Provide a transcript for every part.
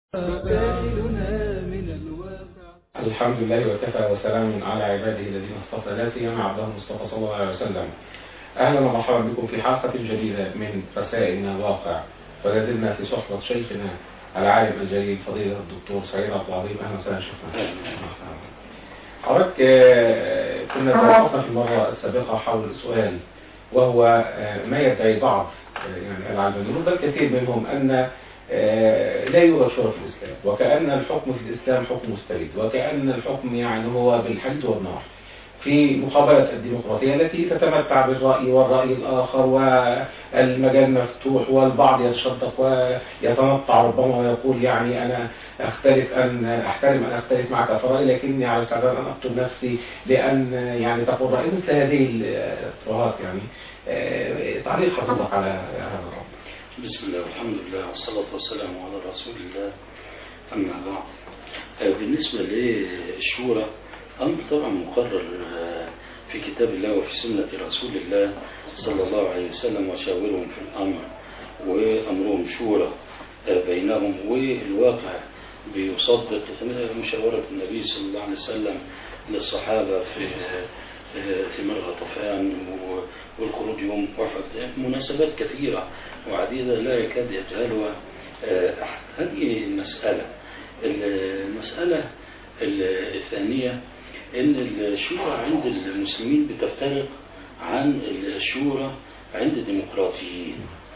بدائلنا من الواقع الحمد لله وكفى وسلام على عباده الذين اصطفى لا سيما عبده المصطفى صلى الله عليه وسلم. اهلا ومرحبا بكم في حلقه جديده من رسائل من الواقع ولا زلنا في صحبه شيخنا العالم الجليل فضيله الدكتور سعيد عبد العظيم اهلا وسهلا شيخنا. حضرتك آه، كنا توقفنا في المره السابقه حول سؤال وهو آه، ما يدعي بعض آه، يعني العلمانيون بل كثير منهم ان آه، لا يوجد شورى في الاسلام وكان الحكم في الاسلام حكم مستبد وكان الحكم يعني هو بالحديد والنار في مقابلة الديمقراطية التي تتمتع بالرأي والرأي الآخر والمجال مفتوح والبعض يتشدق ويتنطع ربما ويقول يعني أنا أختلف أن أحترم أن أختلف معك في رأيي لكني على استعداد أن أقتل نفسي لأن يعني تقول رأيي مثل هذه الترهات يعني آه، تعليق حضرتك على هذا الأمر بسم الله والحمد لله والصلاة والسلام على رسول الله أما بعد آه، بالنسبة للشورى أمر طبعا مقرر آه، في كتاب الله وفي سنة رسول الله صلى الله عليه وسلم وشاورهم في الأمر وأمرهم شورى آه، بينهم والواقع بيصدق مشاورة النبي صلى الله عليه وسلم للصحابة في في مرغى طفيان والخروج يوم أحد مناسبات كثيرة وعديدة لا يكاد يجهلها آه، أحد هذه المسألة المسألة الثانية أن الشورى عند المسلمين بتفترق عن الشورى عند الديمقراطيين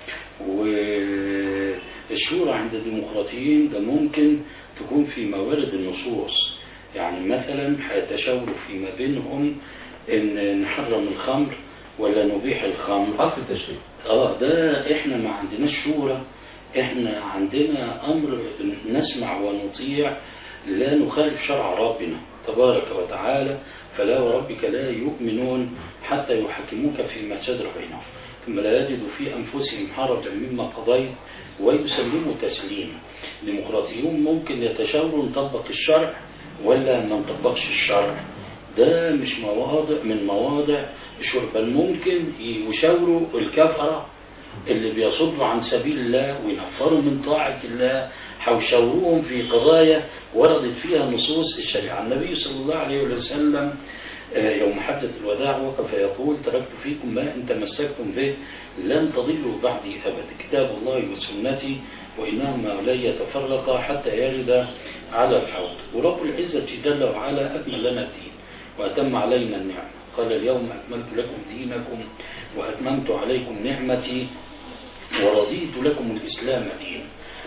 والشورى عند الديمقراطيين ده ممكن تكون في موارد النصوص يعني مثلا هيتشاوروا فيما بينهم ان نحرم الخمر ولا نبيح الخمر خاص التشريع اه ده احنا ما عندناش شورى احنا عندنا امر نسمع ونطيع لا نخالف شرع ربنا تبارك وتعالى فلا وربك لا يؤمنون حتى يحكموك فيما شجر بينهم ثم لا يجدوا في انفسهم حرجا مما قضيت ويسلموا تسليما الديمقراطيون ممكن يتشاوروا نطبق الشرع ولا ما نطبقش الشرع ده مش مواضع من مواضع الشرب بل ممكن يشاوروا الكفرة اللي بيصدوا عن سبيل الله وينفروا من طاعة الله هيشاوروهم في قضايا وردت فيها نصوص الشريعة النبي صلى الله عليه وسلم آه، يوم حجة الوداع وقف يقول تركت فيكم ما إن تمسكتم به لن تضلوا بعدي أبدا كتاب الله وسنتي وإنهما لا يتفرقا حتى يرد على الحوض ورب العزة جل وعلا أكمل لنا الدين وأتم علينا النعمة قال اليوم أكملت لكم دينكم وأتممت عليكم نعمتي ورضيت لكم الإسلام دينا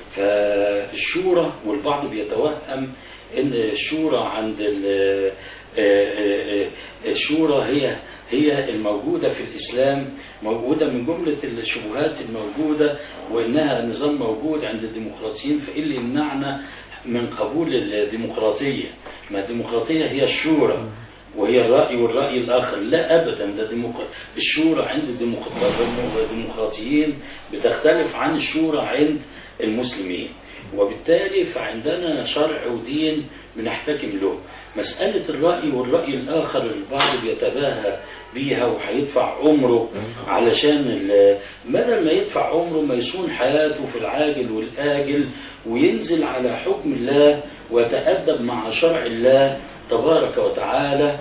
فالشورى والبعض بيتوهم ان الشورى عند ال- آه، آه، آه، الشورى هي هي الموجودة في الإسلام موجودة من جملة الشبهات الموجودة وإنها نظام موجود عند الديمقراطيين فإيه اللي يمنعنا من قبول الديمقراطية ما الديمقراطية هي الشورى وهي الرأي والرأي الآخر لا أبدا ده ديمقراطية الشورى عند الديمقراط- الديمقراطيين بتختلف عن الشورى عند المسلمين وبالتالي فعندنا شرع ودين بنحتكم له مسألة الرأي والرأي الآخر البعض بيتباهى بيها وهيدفع عمره علشان ال- بدل ما يدفع عمره ما يصون حياته في العاجل والآجل وينزل على حكم الله ويتأدب مع شرع الله تبارك وتعالى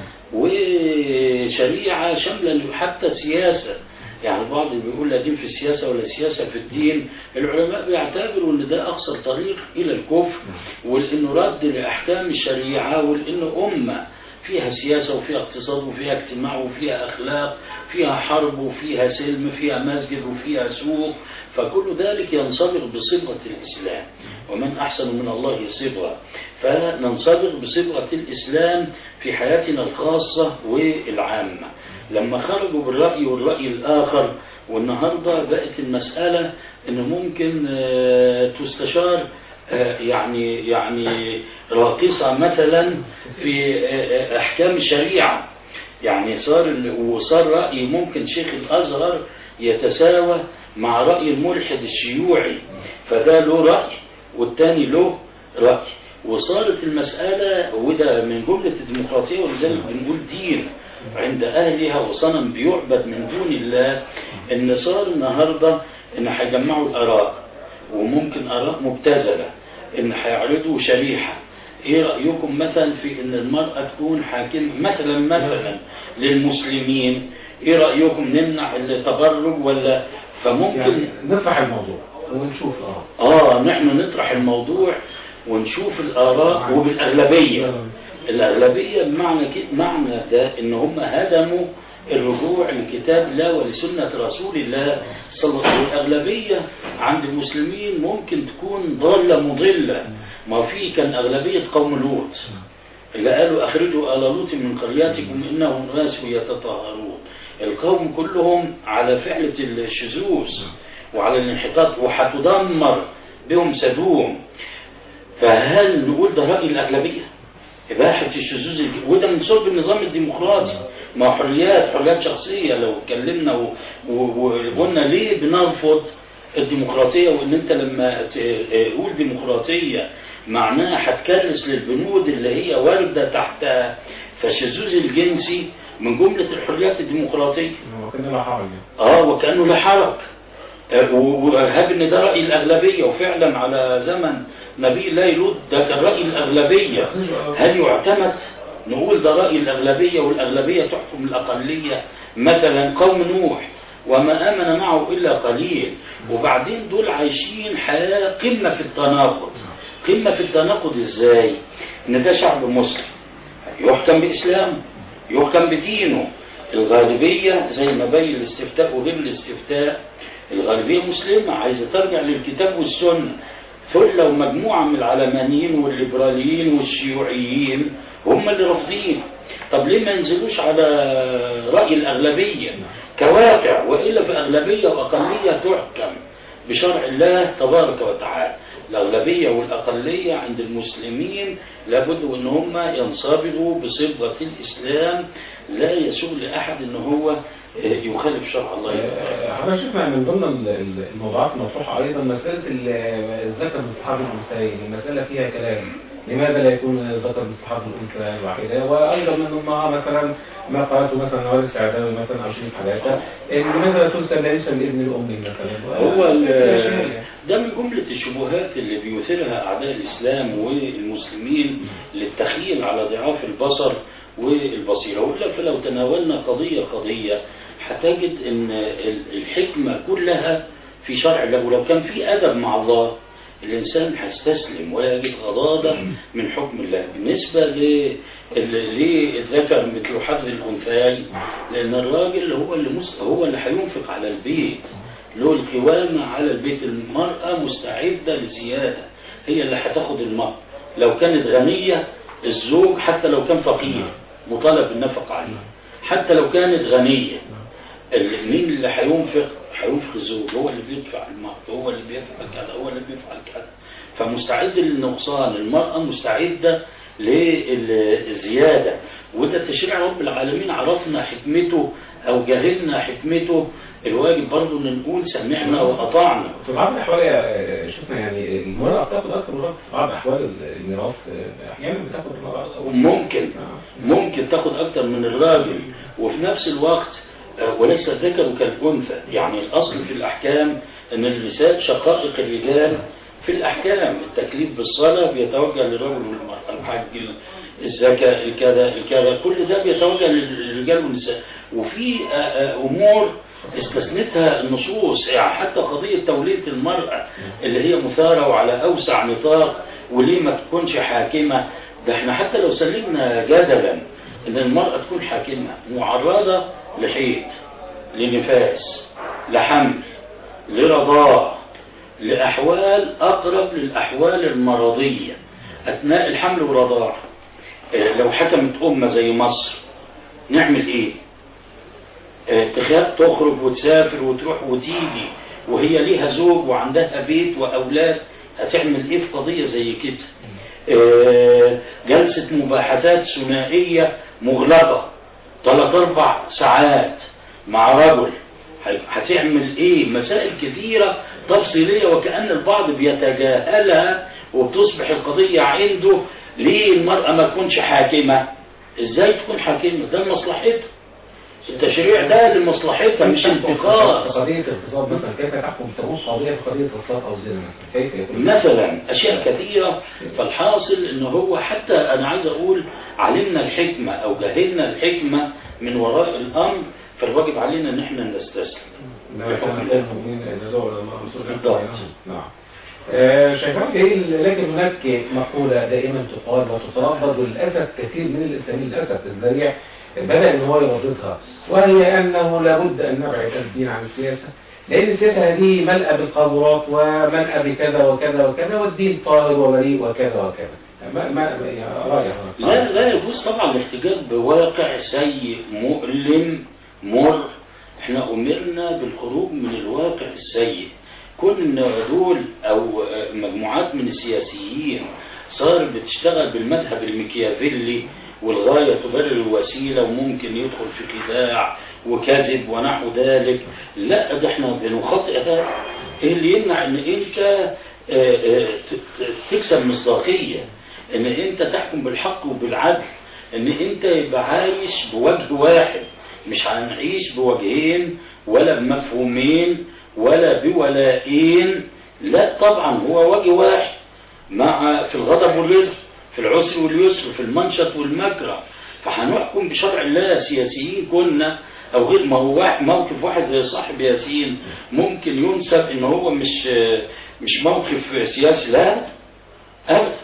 وشريعة شاملة حتى سياسة يعني البعض بيقول لا دين في السياسة ولا سياسة في الدين العلماء بيعتبروا ان ده اقصر طريق الى الكفر ولانه رد لاحكام الشريعة ولانه امة فيها سياسة وفيها اقتصاد وفيها اجتماع وفيها اخلاق فيها حرب وفيها سلم فيها مسجد وفيها سوق فكل ذلك ينصبغ بصبغة الاسلام ومن احسن من الله صبغة فننصبغ بصبغة الاسلام في حياتنا الخاصة والعامة لما خرجوا بالرأي والرأي الآخر والنهاردة بقت المسألة إن ممكن آه، تستشار آه، يعني يعني راقصة مثلا في آه، آه، أحكام الشريعة يعني صار ال- وصار رأي ممكن شيخ الأزهر يتساوى مع رأي الملحد الشيوعي فده له رأي والتاني له رأي وصارت المسألة وده من جملة الديمقراطية ولذلك بنقول دين عند أهلها وصنم بيعبد من دون الله إن صار النهاردة إن هيجمعوا الآراء وممكن آراء مبتذلة ان هيعرضوا شريحه ايه رايكم مثلا في ان المراه تكون حاكمه مثلا مثلا للمسلمين ايه رايكم نمنع التبرج ولا فممكن يعني نطرح الموضوع ونشوف اه اه نحن نطرح الموضوع ونشوف الاراء وبالاغلبيه الأغلبية بمعنى كده معنى ده إن هم هدموا الرجوع لكتاب الله ولسنة رسول الله صلى الله عليه وسلم الأغلبية عند المسلمين ممكن تكون ضالة مضلة ما في كان أغلبية قوم لوط اللي قالوا أخرجوا آل لوط من قرياتكم إنهم ناس يتطهرون القوم كلهم على فعلة الشذوذ وعلى الانحطاط وهتدمر بهم سدوم فهل نقول ده رأي الأغلبية؟ إباحة الشذوذ الج- وده من صلب النظام الديمقراطي ما حريات حريات شخصية لو اتكلمنا و- و- وقلنا ليه بنرفض الديمقراطية وإن أنت لما تقول ديمقراطية معناها هتكرس للبنود اللي هي واردة تحت فالشذوذ الجنسي من جملة الحريات الديمقراطية وكان لا حرج اه وكأنه لا حرج آه، و- وارهاب ان ده رأي الأغلبية وفعلا على زمن نبي الله لوط ده كان رأي الأغلبية هل يعتمد نقول ده رأي الأغلبية والأغلبية تحكم الأقلية مثلا قوم نوح وما آمن معه إلا قليل وبعدين دول عايشين حياة قمة في التناقض قمة في التناقض إزاي إن ده شعب مسلم يحكم بإسلامه يحكم بدينه الغالبية زي ما بين الاستفتاء وغير الاستفتاء الغالبية مسلمة عايزة ترجع للكتاب والسنة ثلة ومجموعة من العلمانيين والليبراليين والشيوعيين هم اللي رافضين طب ليه ما ينزلوش على رأي الأغلبية كواقع وإلا في أغلبية وأقلية تحكم بشرع الله تبارك وتعالى الأغلبية والأقلية عند المسلمين لابد أن هم ينصبغوا بصبغة الإسلام لا يسوغ لأحد أن هو يخالف شرع الله آه، حضرتك شفنا من ضمن ال- ال- الموضوعات المطروحة أيضا مسألة ال- الذكر باصطحاب الأنثيين المسألة فيها كلام لماذا لا يكون الذكر باصطحاب الأنثى الواحدة وأيضا من ضمنها مثلا ما قالته مثلا نوال السعداوي مثلا أو شريف حداثة لماذا لا تنسب لا ينسب لابن الأم مثلا هو ال- أشياء. ده من جملة الشبهات اللي بيثيرها أعداء الإسلام والمسلمين للتخيل على ضعاف البصر والبصيرة وإلا فلو تناولنا قضية قضية هتجد أن ال- الحكمة كلها في شرع الله ولو كان في أدب مع الله الإنسان هيستسلم ويجد غضاضة من حكم الله بالنسبة ل- ال- للذكر مثل حظ الأنثيين لأن الراجل هو اللي مس- هو اللي هينفق على البيت له القوامة على البيت المرأة مستعدة لزيادة هي اللي هتاخد المهر لو كانت غنية الزوج حتى لو كان فقير مطالب بالنفقة عليه حتى لو كانت غنية ال- مين اللي هينفق هينفق الزوج هو اللي بيدفع المهر هو اللي بيفعل كذا هو اللي بيفعل كذا فمستعد للنقصان المرأة مستعدة للزيادة وده تشريع رب العالمين عرفنا حكمته أو جهلنا حكمته الواجب برضه ان نقول سمعنا وأطعنا في بعض الأحوال آه، شفنا يعني المرأة بتاخد أكثر من الرجل في بعض أحوال الميراث آه، أحيانا بتاخد المرأة أكثر. ممكن آه. ممكن تاخد أكتر من الراجل وفي نفس الوقت آه، وليس الذكر كالأنثى يعني الأصل في الأحكام أن النساء شقائق الرجال في الأحكام التكليف بالصلاة بيتوجه للرجل والمرأة الحج الزكاة الكذا الكذا كل ده بيتوجه للرجال والنساء وفي آه، آه، أمور استثنتها النصوص يعني حتى قضية تولية المرأة اللي هي مثارة وعلى أوسع نطاق وليه ما تكونش حاكمة ده احنا حتى لو سلمنا جدلا ان المرأة تكون حاكمة معرضة لحيض لنفاس لحمل لرضاع لأحوال أقرب للأحوال المرضية أثناء الحمل والرضاع اه، لو حكمت أمة زي مصر نعمل إيه؟ اه، تخاف تخرج وتسافر وتروح وتيجي وهي ليها زوج وعندها بيت وأولاد هتعمل إيه في قضية زي كده؟ اه، جلسة مباحثات ثنائية مغلقة ثلاث أربع ساعات مع رجل هي- هتعمل ايه مسائل كثيرة تفصيلية وكأن البعض بيتجاهلها وبتصبح القضية عنده ليه المرأة ما تكونش حاكمة ازاي تكون حاكمة ده مصلحتها التشريع ده لمصلحتها مش انتقاص قضية اغتصاب مثلا كيف تحكم تكون قضية في قضية اغتصاب أو زنا مثلا كيف يكون مثلا اشياء كثيره فالحاصل ان هو حتى انا عايز اقول علمنا الحكمه او جهلنا الحكمه من وراء الامر فالواجب علينا ان احنا نستسلم لا يكون المؤمنين إذا دعوا إلى الله ورسوله بالضبط. نعم آه، شيخان جميل لكن هناك مقولة دائما تقال وتتردد وللأسف كثير من الإنسانيين للأسف الذريع بدأ إن هو يرددها وهي أنه لابد أن نبعد الدين عن السياسة لأن السياسة هذه ملأة بالقاذورات وملأة بكذا وكذا وكذا والدين طاهر وبريء وكذا وكذا ما ما يا رأيك لا لا يجوز طبعا الاحتجاج بواقع سيء مؤلم مر احنا امرنا بالخروج من الواقع السيء كون ان دول او مجموعات من السياسيين صار بتشتغل بالمذهب المكيافيلي والغاية تبرر الوسيلة وممكن يدخل في خداع وكذب ونحو ذلك لا ده احنا بنخطئ هذا ايه اللي يمنع ان انت آه، آه، ت- ت- تكسب مصداقية ان انت تحكم بالحق وبالعدل ان انت يبقى عايش بوجه واحد مش هنعيش بوجهين ولا بمفهومين ولا بولائين لا طبعا هو وجه واحد مع في الغضب والرزق في العسر واليسر في المنشط والمكره فهنحكم بشرع الله سياسيين كنا او غير ما هو واحد موقف واحد زي صاحب ياسين ممكن ينسب ان هو مش مش موقف سياسي لا ابدا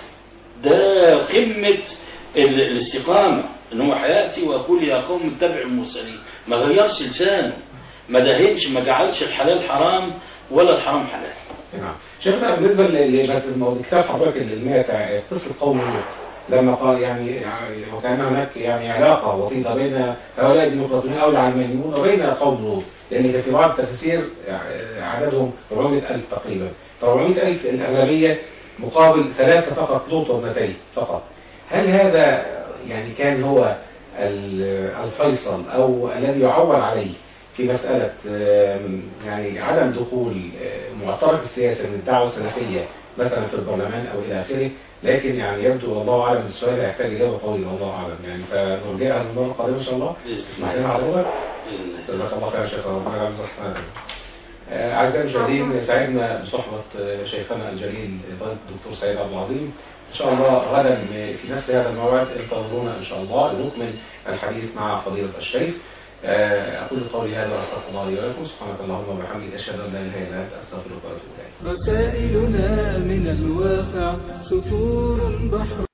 ده قمه ال- الاستقامه ان هو هياتي ويقول يا قوم اتبعوا المرسلين ما غيرش لسانه ما دهنش ما جعلش الحلال حرام ولا الحرام حلال نعم شيخنا بالنسبة ل- بس الموضوع كتاب حضرتك الماتع قصة قوم لوط لما قال يعني يعني وكان هناك يعني علاقة وسيطة بين هؤلاء الديمقراطيين أو العلمانيون وبين قوم لوط لأن كان في بعض التفاسير عددهم 400 ألف تقريبا 400 ألف الأغلبية مقابل ثلاثة فقط لوط وابنتين فقط هل هذا يعني كان هو ال- الفيصل أو الذي يعول عليه في مسألة آم، يعني عدم دخول آه، معترك السياسة من الدعوة السلفية مثلا في البرلمان أو إلى آخره لكن يعني يبدو والله أعلم السؤال يحتاج إجابة طويلة والله أعلم يعني فنرجعها المرة القادمة إن شاء الله اسمح لنا حضرتك جزاك الله خير يا شيخ ربنا يجعل صحتنا آه، أعزائي المشاهدين سعدنا بصحبة آه، شيخنا الجليل فضيلة الدكتور سيد عبد العظيم إن شاء الله غدا في نفس هذا الموعد انتظرونا إن شاء الله لنكمل الحديث مع فضيلة الشيخ آه، أقول قولي هذا وأستغفر الله لي ولكم سبحانك اللهم وبحمدك أشهد أن لا إله إلا أنت أستغفرك وأتوب إليك رسائلنا من الواقع سطور بحر